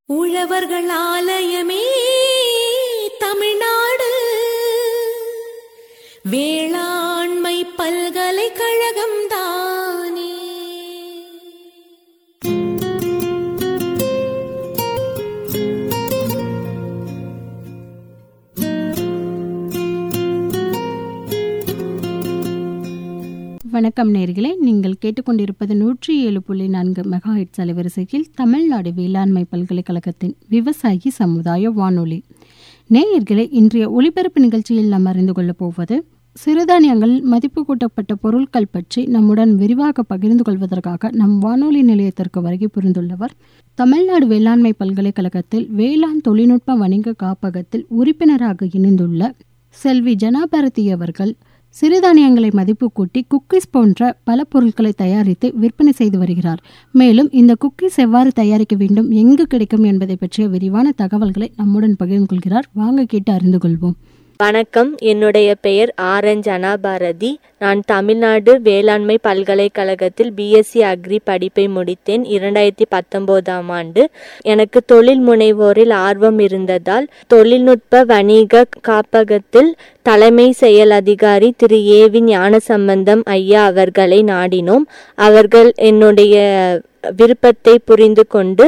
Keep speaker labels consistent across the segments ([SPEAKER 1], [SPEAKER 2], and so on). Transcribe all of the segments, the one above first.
[SPEAKER 1] உழவர்கள் ஆலயமே தமிழ்நாடு வேளாண்மை பல்கலைக்கழகம் தானே
[SPEAKER 2] வணக்கம் நேர்களே நீங்கள் கேட்டுக்கொண்டிருப்பது நூற்றி ஏழு புள்ளி நான்கு மெகாஹெட்ஸ் அலைவரிசையில் தமிழ்நாடு வேளாண்மை பல்கலைக்கழகத்தின் விவசாயி சமுதாய வானொலி நேயர்களே இன்றைய ஒலிபரப்பு நிகழ்ச்சியில் நாம் அறிந்து கொள்ளப் போவது சிறுதானியங்கள் மதிப்பு கூட்டப்பட்ட பொருட்கள் பற்றி நம்முடன் விரிவாக பகிர்ந்து கொள்வதற்காக நம் வானொலி நிலையத்திற்கு வருகை புரிந்துள்ளவர் தமிழ்நாடு வேளாண்மை பல்கலைக்கழகத்தில் வேளாண் தொழில்நுட்ப வணிக காப்பகத்தில் உறுப்பினராக இணைந்துள்ள செல்வி ஜனாபாரதி அவர்கள் சிறுதானியங்களை மதிப்பு கூட்டி குக்கீஸ் போன்ற பல பொருட்களை தயாரித்து விற்பனை செய்து வருகிறார் மேலும் இந்த குக்கீஸ் எவ்வாறு தயாரிக்க வேண்டும் எங்கு கிடைக்கும் என்பதை பற்றிய விரிவான தகவல்களை நம்முடன் பகிர்ந்து கொள்கிறார் வாங்க கேட்டு அறிந்து கொள்வோம்
[SPEAKER 3] வணக்கம் என்னுடைய பெயர் ஆர் என் ஜனாபாரதி நான் தமிழ்நாடு வேளாண்மை பல்கலைக்கழகத்தில் பிஎஸ்சி அக்ரி படிப்பை முடித்தேன் இரண்டாயிரத்தி பத்தொன்பதாம் ஆண்டு எனக்கு தொழில் முனைவோரில் ஆர்வம் இருந்ததால் தொழில்நுட்ப வணிக காப்பகத்தில் தலைமை செயல் அதிகாரி திரு ஏவி ஞானசம்பந்தம் ஐயா அவர்களை நாடினோம் அவர்கள் என்னுடைய விருப்பத்தை புரிந்து கொண்டு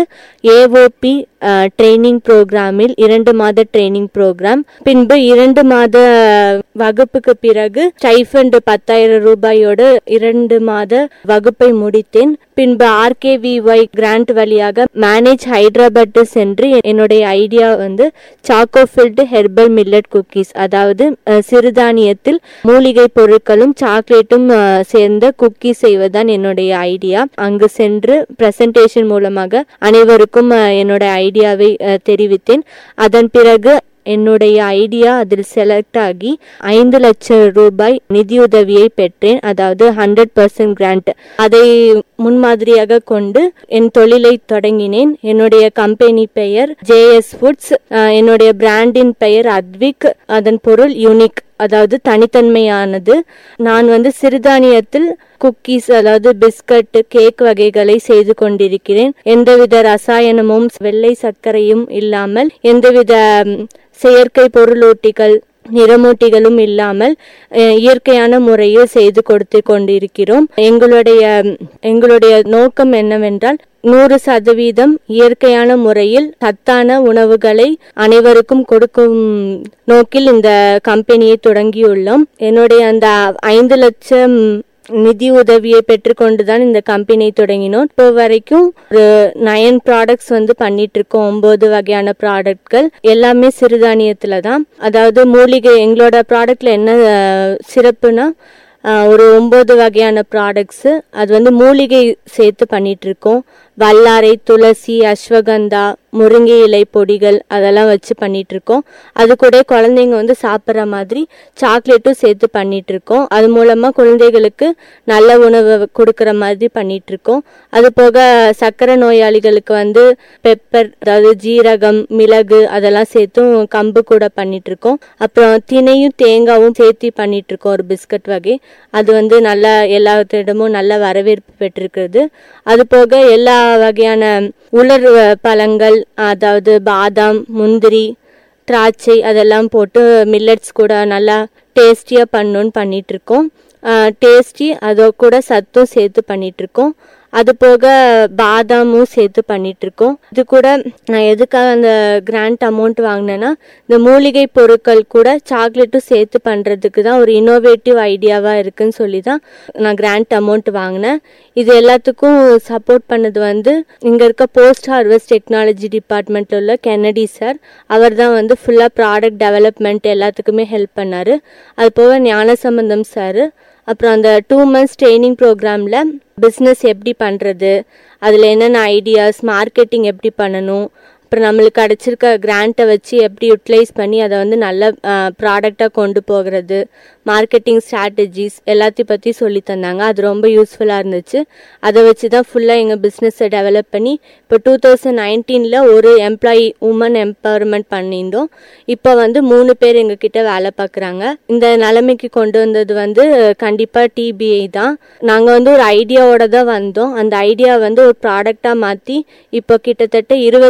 [SPEAKER 3] ஏஓபி ட்ரைனிங் ப்ரோக்ராமில் இரண்டு மாத ட்ரைனிங் ப்ரோக்ராம் பின்பு இரண்டு மாத வகுப்புக்கு பிறகு ஸ்டைஃபண்ட் பத்தாயிரம் ரூபாயோடு இரண்டு மாத வகுப்பை முடித்தேன் பின்பு ஆர்கேவிஒய் கிராண்ட் வழியாக மேனேஜ் ஹைதராபாத் சென்று என்னுடைய ஐடியா வந்து சாக்கோஃபில்டு ஹெர்பல் மில்லட் குக்கீஸ் அதாவது அஹ், சிறுதானியத்தில் மூலிகை பொருட்களும் சாக்லேட்டும் அஹ், சேர்ந்த குக்கி செய்வதுதான் என்னுடைய ஐடியா அங்கு சென்று பிரசன்டேஷன் மூலமாக அனைவருக்கும் அஹ், என்னோட ஐடியாவை அஹ், தெரிவித்தேன் அதன் பிறகு என்னுடைய ஐடியா அதில் செலக்ட் ஆகி ஐந்து லட்சம் ரூபாய் நிதியுதவியை பெற்றேன் அதாவது ஹண்ட்ரட் பர்சன்ட் கிராண்ட் அதை முன்மாதிரியாக கொண்டு என் தொழிலை தொடங்கினேன் என்னுடைய கம்பெனி பெயர் ஜேஎஸ் ஃபுட்ஸ் என்னுடைய பிராண்டின் பெயர் அத்விக் அதன் பொருள் யூனிக் அதாவது தனித்தன்மையானது நான் வந்து சிறுதானியத்தில் குக்கீஸ் அதாவது பிஸ்கட் கேக் வகைகளை செய்து கொண்டிருக்கிறேன் எந்தவித ரசாயனமும் வெள்ளை சர்க்கரையும் இல்லாமல் எந்தவித ம், செயற்கை பொருளூட்டிகள் நிறமூட்டிகளும் இல்லாமல் அஹ், இயற்கையான முறையில் செய்து கொடுத்து கொண்டிருக்கிறோம் எங்களுடைய எங்களுடைய நோக்கம் என்னவென்றால் நூறு சதவீதம் இயற்கையான முறையில் சத்தான உணவுகளை அனைவருக்கும் கொடுக்கும் நோக்கில் இந்த கம்பெனியை தொடங்கியுள்ளோம் என்னுடைய அந்த ஐந்து லட்சம் நிதி உதவியை பெற்றுக்கொண்டுதான் இந்த கம்பெனி தொடங்கினோம் இப்போ வரைக்கும் ஒரு நயன் ப்ராடக்ட்ஸ் வந்து பண்ணிட்டு இருக்கோம் ஒன்பது வகையான ப்ராடக்ட்கள் எல்லாமே சிறுதானியத்துல தான் அதாவது மூலிகை எங்களோட ப்ராடக்ட்ல என்ன அஹ், சிறப்புனா அஹ், ஒரு ஒன்பது வகையான ப்ராடக்ட்ஸு அது வந்து மூலிகை சேர்த்து பண்ணிட்டு இருக்கோம் வல்லாரை துளசி அஸ்வகந்தா முருங்கை இலை பொடிகள் அதெல்லாம் வச்சு பண்ணிட்டு இருக்கோம் அது கூட குழந்தைங்க வந்து சாப்பிட்ற மாதிரி சாக்லேட்டும் சேர்த்து பண்ணிட்டு இருக்கோம் அது மூலமா குழந்தைகளுக்கு நல்ல உணவு கொடுக்குற மாதிரி பண்ணிட்டு இருக்கோம் அது போக சர்க்கரை நோயாளிகளுக்கு வந்து பெப்பர் அதாவது ஜீரகம் மிளகு அதெல்லாம் சேர்த்தும் கம்பு கூட பண்ணிட்டு இருக்கோம் அப்புறம் தினையும் தேங்காவும் சேர்த்து பண்ணிட்டு இருக்கோம் ஒரு பிஸ்கட் வகை அது வந்து நல்லா எல்லாத்திடமும் நல்ல வரவேற்பு பெற்றிருக்கிறது அது போக எல்லா வகையான உலர் அஹ், பழங்கள் அதாவது பாதாம் முந்திரி திராட்சை அதெல்லாம் போட்டு மில்லட்ஸ் கூட நல்லா டேஸ்டியாக பண்ணணும்னு பண்ணிட்டு இருக்கோம் டேஸ்டி அதோ கூட சத்தும் சேர்த்து பண்ணிட்டு இருக்கோம் அது போக பாதாமும் சேர்த்து பண்ணிட்டு இருக்கோம் இது கூட நான் எதுக்காக அந்த கிராண்ட் அமௌண்ட் வாங்கினேன்னா இந்த மூலிகை பொருட்கள் கூட சாக்லேட்டும் சேர்த்து பண்றதுக்கு தான் ஒரு இன்னோவேட்டிவ் ஐடியாவா இருக்குன்னு சொல்லி தான் நான் கிராண்ட் அமௌண்ட் வாங்கினேன் இது எல்லாத்துக்கும் சப்போர்ட் பண்ணது வந்து இங்க இருக்க போஸ்ட் ஹார்வெஸ்ட் டெக்னாலஜி டிபார்ட்மெண்ட்ல உள்ள கென்னடி சார் அவர் தான் வந்து ஃபுல்லா ப்ராடக்ட் டெவலப்மெண்ட் எல்லாத்துக்குமே ஹெல்ப் பண்ணாரு அது போக ஞானசம்பந்தம் சார் அப்புறம் அந்த டூ மந்த்ஸ் ட்ரைனிங் ப்ரோக்ராமில் பிஸ்னஸ் எப்படி பண்ணுறது அதில் என்னென்ன ஐடியாஸ் மார்க்கெட்டிங் எப்படி பண்ணணும் அப்புறம் நம்மளுக்கு கிடச்சிருக்க கிராண்ட்டை வச்சு எப்படி யூட்டிலைஸ் பண்ணி அதை வந்து நல்ல ப்ராடக்டாக கொண்டு போகிறது மார்க்கெட்டிங் ஸ்ட்ராட்டஜிஸ் எல்லாத்தையும் பற்றி சொல்லி தந்தாங்க அது ரொம்ப யூஸ்ஃபுல்லாக இருந்துச்சு அதை வச்சு தான் ஃபுல்லாக எங்கள் பிஸ்னஸை டெவலப் பண்ணி இப்போ டூ தௌசண்ட் நைன்டீனில் ஒரு எம்ப்ளாயி உமன் எம்பவர்மெண்ட் பண்ணியிருந்தோம் இப்போ வந்து மூணு பேர் எங்ககிட்ட வேலை பார்க்குறாங்க இந்த நிலைமைக்கு கொண்டு வந்தது வந்து கண்டிப்பாக டிபிஐ தான் நாங்கள் வந்து ஒரு ஐடியாவோட தான் வந்தோம் அந்த ஐடியா வந்து ஒரு ப்ராடக்டாக மாற்றி இப்போ கிட்டத்தட்ட இருபத்தஞ்சு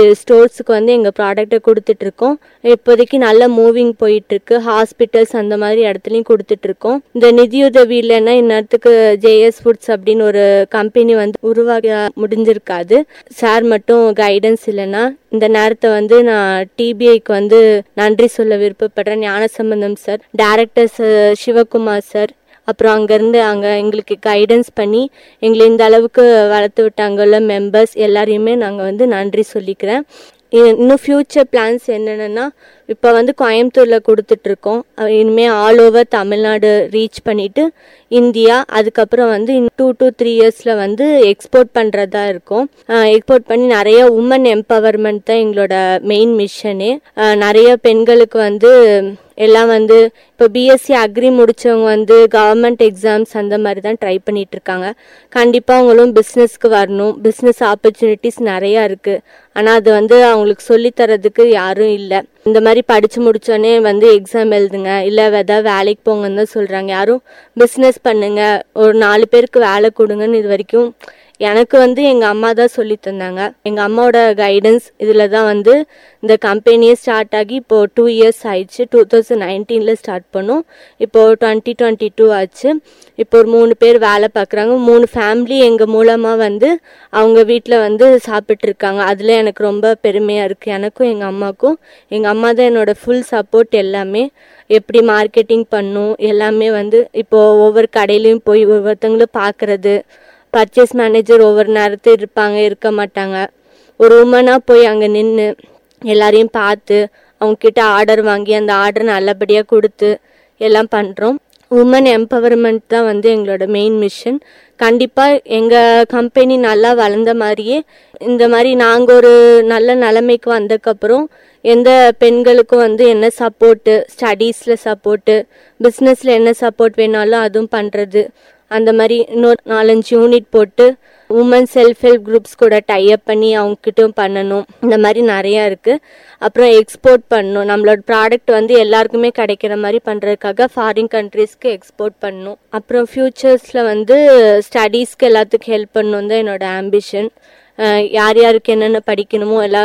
[SPEAKER 3] ஸ்டோர்ஸுக்கு வந்து எங்கள் ப்ராடக்ட்டை கொடுத்துட்ருக்கோம் இப்போதைக்கு நல்ல மூவிங் போயிட்டுருக்கு ஹாஸ்பிட்டல்ஸ் அந்த மாதிரி இடத்துலையும் கொடுத்துட்ருக்கோம் இந்த நிதியுதவி இல்லைன்னா இந்நேரத்துக்கு ஜேஎஸ் ஃபுட்ஸ் அப்படின்னு ஒரு கம்பெனி வந்து உருவாக முடிஞ்சிருக்காது சார் மட்டும் கைடன்ஸ் இல்லைன்னா இந்த நேரத்தை வந்து நான் டிபிஐக்கு வந்து நன்றி சொல்ல விருப்பப்படுறேன் Gnanasambandam sir director Sivakumar sir அப்புறம் அங்கேருந்து அங்கே எங்களுக்கு கைடன்ஸ் பண்ணி எங்களை இந்த அளவுக்கு வளர்த்து விட்டாங்கல்ல மெம்பர்ஸ் எல்லாரையுமே நாங்கள் வந்து நன்றி சொல்லிக்கிறேன் இ- இன்னும் ஃப்யூச்சர் பிளான்ஸ் என்னென்னா இப்போ வந்து கோயம்புத்தூரில் கொடுத்துட்ருக்கோம் இனிமேல் ஆல் ஓவர் தமிழ்நாடு ரீச் பண்ணிவிட்டு இந்தியா அதுக்கப்புறம் வந்து டூ to த்ரீ இயர்ஸில் வந்து எக்ஸ்போர்ட் பண்ணுறதா இருக்கும் எக்ஸ்போர்ட் பண்ணி நிறைய உமன் எம்பவர்மெண்ட் தான் எங்களோட மெயின் மிஷனே நிறைய பெண்களுக்கு வந்து எல்லாம் வந்து இப்போ பிஎஸ்சி அக்ரி முடிச்சவங்க வந்து கவர்மெண்ட் எக்ஸாம்ஸ் அந்த மாதிரி தான் ட்ரை பண்ணிட்டு இருக்காங்க கண்டிப்பாக அவங்களும் பிஸ்னஸ்க்கு வரணும் பிஸ்னஸ் ஆப்பர்ச்சுனிட்டிஸ் நிறையா இருக்குது ஆனால் அது வந்து அவங்களுக்கு சொல்லித் தரதுக்கு யாரும் இல்லை இந்த மாதிரி படித்து முடிச்சோடனே வந்து எக்ஸாம் எழுதுங்க இல்லை ஏதாவது வேலைக்கு போங்கன்னு தான் சொல்கிறாங்க யாரும் பிஸ்னஸ் பண்ணுங்க ஒரு நாலு பேருக்கு வேலை கொடுங்கன்னு இது வரைக்கும் எனக்கு வந்து எங்கள் அம்மா தான் சொல்லி தந்தாங்க எங்கள் அம்மாவோட கைடன்ஸ் இதில் தான் வந்து இந்த கம்பெனியே ஸ்டார்ட் ஆகி இப்போது டூ இயர்ஸ் ஆயிடுச்சு டூ தௌசண்ட் நைன்டீனில் ஸ்டார்ட் பண்ணோம் இப்போது டுவெண்ட்டி டுவெண்ட்டி டூ ஆச்சு இப்போ ஒரு மூணு பேர் வேலை பார்க்குறாங்க மூணு ஃபேமிலி எங்கள் மூலமாக வந்து அவங்க வீட்டில் வந்து சாப்பிட்டு இருக்காங்க அதில் எனக்கு ரொம்ப பெருமையாக இருக்குது எனக்கும் எங்கள் அம்மாவுக்கும் எங்கள் அம்மா தான் என்னோட ஃபுல் சப்போர்ட் எல்லாமே எப்படி மார்க்கெட்டிங் பண்ணும் எல்லாமே வந்து இப்போது ஒவ்வொரு கடையிலையும் போய் ஒவ்வொருத்தங்களும் பார்க்குறது பர்ச்சேஸ் மேனேஜர் ஒவ்வொரு நேரத்தில் இருப்பாங்க இருக்க மாட்டாங்க ஒரு உமனாக போய் அங்கே நின்று எல்லாரையும் பார்த்து அவங்கக்கிட்ட ஆர்டர் வாங்கி அந்த ஆர்டர் நல்லபடியாக கொடுத்து எல்லாம் பண்ணுறோம் உமன் எம்பவர்மெண்ட் தான் வந்து எங்களோட மெயின் மிஷன் கண்டிப்பாக எங்கள் கம்பெனி நல்லா வளர்ந்த மாதிரியே இந்த மாதிரி நாங்கள் ஒரு நல்ல நிலைமைக்கு வந்ததுக்கப்புறம் எந்த பெண்களுக்கும் வந்து என்ன சப்போர்ட்டு ஸ்டடீஸில் சப்போர்ட்டு பிஸ்னஸில் என்ன சப்போர்ட் வேணாலும் அதுவும் பண்ணுறது அந்த மாதிரி இன்னொரு நாலஞ்சு யூனிட் போட்டு உமன் செல்ஃப் ஹெல்ப் குரூப்ஸ் கூட டைப் பண்ணி அவங்ககிட்டயும் பண்ணணும் இந்த மாதிரி நிறையா இருக்குது அப்புறம் எக்ஸ்போர்ட் பண்ணணும் நம்மளோட ப்ராடக்ட் வந்து எல்லாருக்குமே கிடைக்கிற மாதிரி பண்ணுறதுக்காக ஃபாரின் கண்ட்ரீஸ்க்கு எக்ஸ்போர்ட் பண்ணணும் அப்புறம் ஃப்யூச்சர்ஸில் வந்து ஸ்டடீஸ்க்கு எல்லாத்துக்கும் ஹெல்ப் பண்ணணும் தான் என்னோட ஆம்பிஷன் யார் யாருக்கு என்னென்ன படிக்கணுமோ எல்லா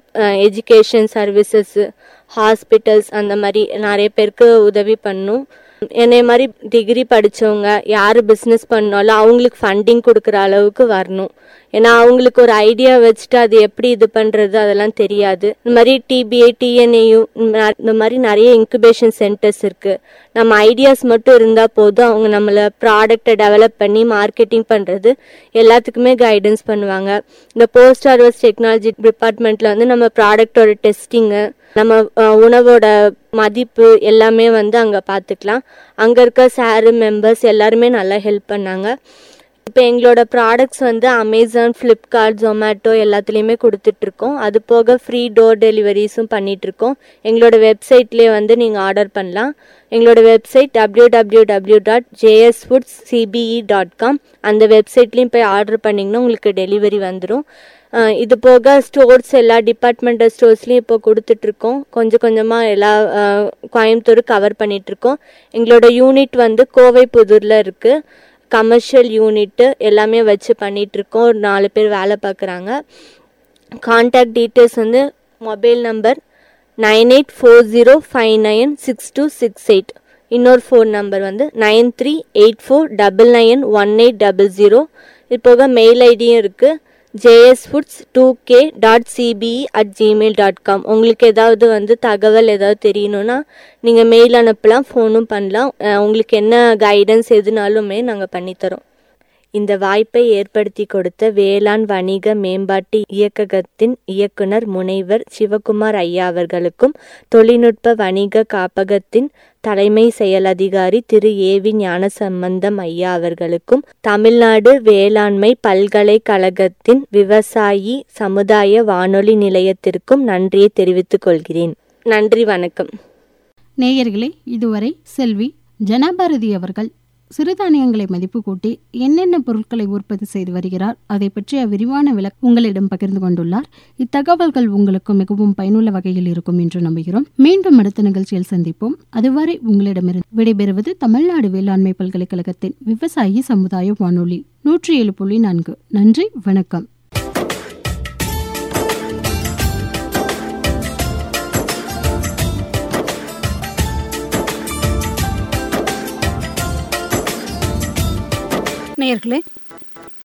[SPEAKER 3] எஜுகேஷன் சர்வீசஸ்ஸு ஹாஸ்பிட்டல்ஸ் அந்த மாதிரி நிறைய பேருக்கு உதவி பண்ணும் என்னைய மாதிரி டிகிரி படித்தவங்க யார் பிஸ்னஸ் பண்ணாலும் அவங்களுக்கு ஃபண்டிங் கொடுக்குற அளவுக்கு வரணும் ஏன்னா அவங்களுக்கு ஒரு ஐடியா வச்சுட்டு அது எப்படி இது பண்ணுறது அதெல்லாம் தெரியாது இந்த மாதிரி டிபிஐ டிஎன்ஏயு இந்த மாதிரி நிறைய இன்குபேஷன் சென்டர்ஸ் இருக்குது நம்ம ஐடியாஸ் மட்டும் இருந்தால் போதும் அவங்க நம்மளை ப்ராடக்டை டெவலப் பண்ணி மார்க்கெட்டிங் பண்ணுறது எல்லாத்துக்குமே கைடன்ஸ் பண்ணுவாங்க இந்த போஸ்ட் ஹார்வெஸ்ட் டெக்னாலஜி டிபார்ட்மெண்ட்டில் வந்து நம்ம ப்ராடக்டோட டெஸ்டிங்கு நம்ம அஹ், உணவோட மதிப்பு எல்லாமே வந்து அங்கே பார்த்துக்கலாம் அங்கே இருக்க சாரு மெம்பர்ஸ் எல்லாருமே நல்லா ஹெல்ப் பண்ணாங்க இப்போ எங்களோட ப்ராடக்ட்ஸ் வந்து அமேசான் ஃப்ளிப்கார்ட் ஜொமேட்டோ எல்லாத்துலேயுமே கொடுத்துட்ருக்கோம் அது போக ஃப்ரீ டோர் டெலிவரிஸும் பண்ணிகிட்ருக்கோம் எங்களோட வெப்சைட்லேயே வந்து நீங்கள் ஆர்டர் பண்ணலாம் எங்களோட website W W W dot JS foods CBE dot com அந்த வெப்சைட்லேயும் போய் ஆர்டர் பண்ணிங்கன்னா உங்களுக்கு டெலிவரி வந்துடும் அஹ் இது போக ஸ்டோர்ஸ் எல்லா டிபார்ட்மெண்டல் ஸ்டோர்ஸ்லையும் இப்போ கொடுத்துட்ருக்கோம் கொஞ்சம் கொஞ்சமாக எல்லா அஹ், கோயம்புத்தூர் கவர் பண்ணிகிட்ருக்கோம் எங்களோட யூனிட் வந்து கோவை புதூரில் இருக்குது கமர்ஷியல் யூனிட்டு எல்லாமே வச்சு பண்ணிகிட்ருக்கோம் ஒரு நாலு பேர் வேலை பார்க்குறாங்க காண்டாக்ட் டீட்டெயில்ஸ் வந்து mobile number nine eight four zero five nine six two six eight இன்னொரு ஃபோன் நம்பர் வந்து nine three eight four double nine one eight double zero இது போக மெயில் ஐடியும் இருக்குது JS foods two K dot CBE at Gmail dot com உங்களுக்கு ஏதாவது வந்து தகவல் ஏதாவது தெரியணும்னா நீங்கள் மெயில் அனுப்பலாம் ஃபோனும் பண்ணலாம் அஹ் உங்களுக்கு என்ன கைடன்ஸ் எதுனாலுமே நாங்கள் பண்ணித்தரோம் இந்த வாய்ப்பை ஏற்படுத்தி கொடுத்த வேளாண் வணிக மேம்பாட்டு இயக்ககத்தின் இயக்குனர் முனைவர் சிவகுமார் ஐயா அவர்களுக்கும் தொழில்நுட்ப வணிக காப்பகத்தின் தலைமை செயல் அதிகாரி திரு ஏவி ஞானசம்பந்தம் ஐயா அவர்களுக்கும் தமிழ்நாடு வேளாண்மை பல்கலைக்கழகத்தின் விவசாயி சமுதாய வானொலி நிலையத்திற்கும் நன்றியை தெரிவித்துக் கொள்கிறேன் நன்றி வணக்கம்
[SPEAKER 2] நேயர்களே இதுவரை செல்வி ஜனபாரதி அவர்கள் சிறுதானியங்களை மதிப்பு கூட்டி என்னென்ன பொருட்களை உற்பத்தி செய்து வருகிறார் அதை பற்றிய விரிவான விளக்கு உங்களிடம் பகிர்ந்து கொண்டுள்ளார் இத்தகவல்கள் உங்களுக்கு மிகவும் பயனுள்ள வகையில் இருக்கும் என்று நம்புகிறோம் மீண்டும் அடுத்த நிகழ்ச்சியில் சந்திப்போம் அதுவரை உங்களிடமிருந்து விடைபெறுவது தமிழ்நாடு வேளாண்மை பல்கலைக்கழகத்தின் விவசாயி சமுதாய வானொலி நூற்றி ஏழு புள்ளி நான்கு நன்றி வணக்கம்
[SPEAKER 4] நேயர்களே